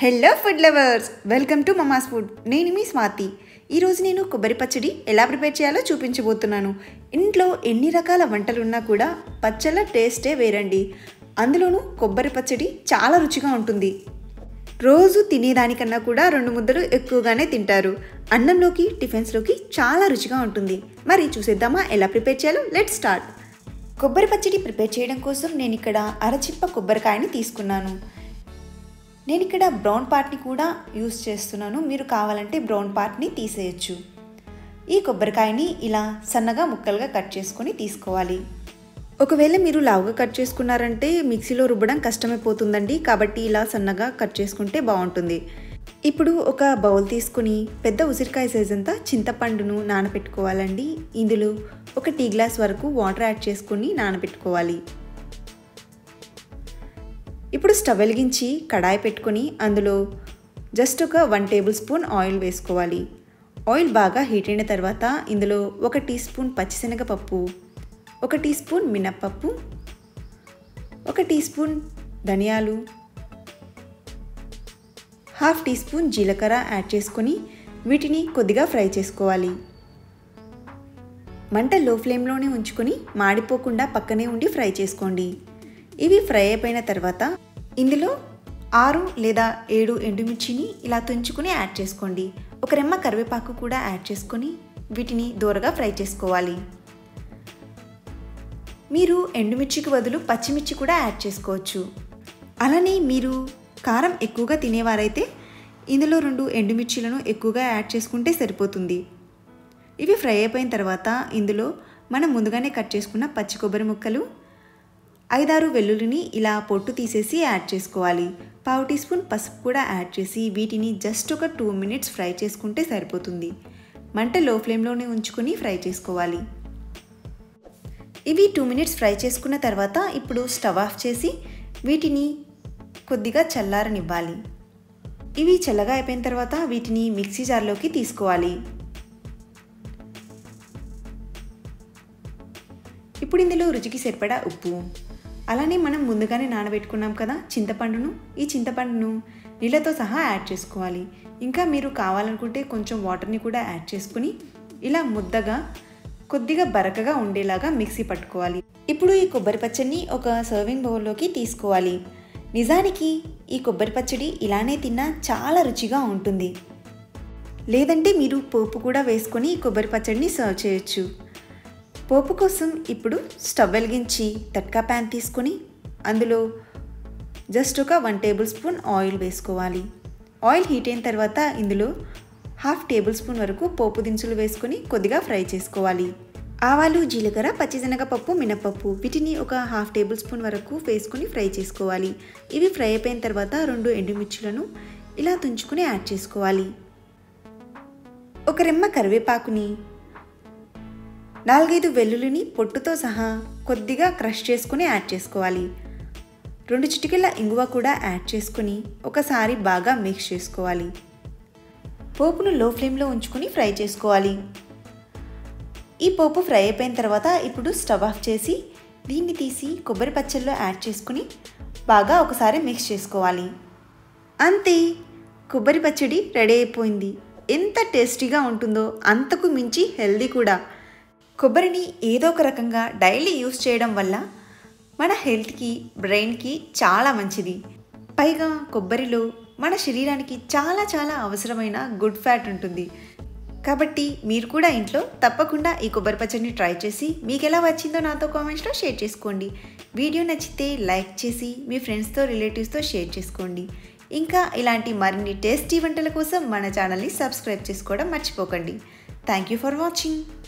hello food lovers welcome to mama's food నేను మీ స్వాతి ఈరోజు నేను కొబ్బరి పచ్చడి ఎలా ప్రిపేర్ చేయాలో చూపించబోతున్నాను ఇంట్లో ఎన్ని రకాల వంటలు ఉన్నా కూడా పచ్చళ్ళ టేస్టే వేరండి అందులోనూ కొబ్బరి పచ్చడి చాలా రుచిగా ఉంటుంది రోజు తినేదానికన్నా కూడా రెండు ముద్దలు ఎక్కువగానే తింటారు అన్నంలోకి టిఫిన్స్లోకి చాలా రుచిగా ఉంటుంది మరి చూసేద్దామా ఎలా ప్రిపేర్ చేయాలో లెట్ స్టార్ట్ కొబ్బరి పచ్చడి ప్రిపేర్ చేయడం కోసం నేను ఇక్కడ అరచిప్ప కొబ్బరికాయని తీసుకున్నాను నేను ఇక్కడ బ్రౌన్ పార్ట్ని కూడా యూస్ చేస్తున్నాను మీరు కావాలంటే బ్రౌన్ పార్ట్ని తీసేయచ్చు ఈ కొబ్బరికాయని ఇలా సన్నగా ముక్కలుగా కట్ చేసుకొని తీసుకోవాలి ఒకవేళ మీరు లావుగా కట్ చేసుకున్నారంటే మిక్సీలో రుబ్బడం కష్టమైపోతుందండి కాబట్టి ఇలా సన్నగా కట్ చేసుకుంటే బాగుంటుంది ఇప్పుడు ఒక బౌల్ తీసుకుని పెద్ద ఉసిరికాయ సైజ్ అంతా చింతపండును నానబెట్టుకోవాలండి ఇందులో ఒక టీ గ్లాస్ వరకు వాటర్ యాడ్ చేసుకుని నానబెట్టుకోవాలి ఇప్పుడు స్టవ్ వెలిగించి కడాయి పెట్టుకొని అందులో జస్ట్ ఒక వన్ టేబుల్ స్పూన్ ఆయిల్ వేసుకోవాలి ఆయిల్ బాగా హీట్ అయిన తర్వాత ఇందులో ఒక టీ స్పూన్ పచ్చిశనగపప్పు ఒక టీ స్పూన్ మినప్పప్పు ఒక టీ స్పూన్ ధనియాలు హాఫ్ టీ స్పూన్ జీలకర్ర యాడ్ చేసుకొని వీటిని కొద్దిగా ఫ్రై చేసుకోవాలి మంట లో ఫ్లేమ్లోనే ఉంచుకొని మాడిపోకుండా పక్కనే ఉండి ఫ్రై చేసుకోండి ఇవి ఫ్రై అయిపోయిన తర్వాత ఇందులో ఆరు లేదా ఏడు ఎండుమిర్చిని ఇలా తుంచుకొని యాడ్ చేసుకోండి ఒక రెమ్మ కరివేపాకు కూడా యాడ్ చేసుకొని వీటిని దూరగా ఫ్రై చేసుకోవాలి మీరు ఎండుమిర్చికి బదులు పచ్చిమిర్చి కూడా యాడ్ చేసుకోవచ్చు అలానే మీరు కారం ఎక్కువగా తినేవారైతే ఇందులో రెండు ఎండుమిర్చిలను ఎక్కువగా యాడ్ చేసుకుంటే సరిపోతుంది ఇవి ఫ్రై అయిపోయిన తర్వాత ఇందులో మనం ముందుగానే కట్ చేసుకున్న పచ్చి కొబ్బరి ముక్కలు ఐదారు వెల్లుల్లిని ఇలా పొట్టు తీసేసి యాడ్ చేసుకోవాలి పావు టీ స్పూన్ పసుపు కూడా యాడ్ చేసి వీటిని జస్ట్ ఒక టూ మినిట్స్ ఫ్రై చేసుకుంటే సరిపోతుంది మంట లో ఫ్లేమ్లోనే ఉంచుకొని ఫ్రై చేసుకోవాలి ఇవి టూ మినిట్స్ ఫ్రై చేసుకున్న తర్వాత ఇప్పుడు స్టవ్ ఆఫ్ చేసి వీటిని కొద్దిగా చల్లారనివ్వాలి ఇవి చల్లగా అయిపోయిన తర్వాత వీటిని మిక్సీ జార్లోకి తీసుకోవాలి ఇప్పుడు ఇందులో రుచికి సరిపడా ఉప్పు అలానే మనం ముందుగానే నానబెట్టుకున్నాం కదా చింతపండును ఈ చింతపండును నీళ్ళతో సహా యాడ్ చేసుకోవాలి ఇంకా మీరు కావాలనుకుంటే కొంచెం వాటర్ని కూడా యాడ్ చేసుకుని ఇలా ముద్దగా కొద్దిగా బరకగా ఉండేలాగా మిక్సీ పట్టుకోవాలి ఇప్పుడు ఈ కొబ్బరి పచ్చడిని ఒక సర్వింగ్ బౌల్లోకి తీసుకోవాలి నిజానికి ఈ కొబ్బరి పచ్చడి ఇలానే తిన్నా చాలా రుచిగా ఉంటుంది లేదంటే మీరు పోపు కూడా వేసుకొని ఈ కొబ్బరి పచ్చడిని సర్వ్ చేయొచ్చు పోపు కోసం ఇప్పుడు స్టవ్ వెలిగించి తట్కా ప్యాన్ తీసుకొని అందులో జస్ట్ ఒక వన్ టేబుల్ స్పూన్ ఆయిల్ వేసుకోవాలి ఆయిల్ హీట్ అయిన తర్వాత ఇందులో హాఫ్ టేబుల్ స్పూన్ వరకు పోపు దినుసులు వేసుకొని కొద్దిగా ఫ్రై చేసుకోవాలి ఆవాలు జీలకర్ర పచ్చిశనగపప్పు మినపప్పు వీటిని ఒక హాఫ్ టేబుల్ స్పూన్ వరకు వేసుకొని ఫ్రై చేసుకోవాలి ఇవి ఫ్రై అయిపోయిన తర్వాత రెండు ఎండుమిర్చులను ఇలా తుంచుకొని యాడ్ చేసుకోవాలి ఒక రెమ్మ కరివేపాకుని నాలుగైదు వెల్లుల్లిని పొట్టుతో సహా కొద్దిగా క్రష్ చేసుకుని యాడ్ చేసుకోవాలి రెండు చిటికెళ్ళ ఇంగువ కూడా యాడ్ చేసుకుని ఒకసారి బాగా మిక్స్ చేసుకోవాలి పోపును లో ఫ్లేమ్లో ఉంచుకొని ఫ్రై చేసుకోవాలి ఈ పోపు ఫ్రై అయిపోయిన తర్వాత ఇప్పుడు స్టవ్ ఆఫ్ చేసి దీన్ని తీసి కొబ్బరి పచ్చళ్ళలో యాడ్ చేసుకుని బాగా ఒకసారి మిక్స్ చేసుకోవాలి అంతే కొబ్బరి పచ్చడి రెడీ అయిపోయింది ఎంత టేస్టీగా ఉంటుందో అంతకు మించి హెల్దీ కూడా కొబ్బరిని ఏదో ఒక రకంగా డైలీ యూస్ చేయడం వల్ల మన హెల్త్కి బ్రెయిన్కి చాలా మంచిది పైగా కొబ్బరిలో మన శరీరానికి చాలా చాలా అవసరమైన గుడ్ ఫ్యాట్ ఉంటుంది కాబట్టి మీరు కూడా ఇంట్లో తప్పకుండా ఈ కొబ్బరి పచ్చడిని ట్రై చేసి మీకు ఎలా వచ్చిందో నాతో కామెంట్స్లో షేర్ చేసుకోండి వీడియో నచ్చితే లైక్ చేసి మీ ఫ్రెండ్స్తో రిలేటివ్స్తో షేర్ చేసుకోండి ఇంకా ఇలాంటి మరిన్ని టేస్టీ వంటల కోసం మన ఛానల్ని సబ్స్క్రైబ్ చేసుకోవడం మర్చిపోకండి థ్యాంక్ యూ ఫర్ వాచింగ్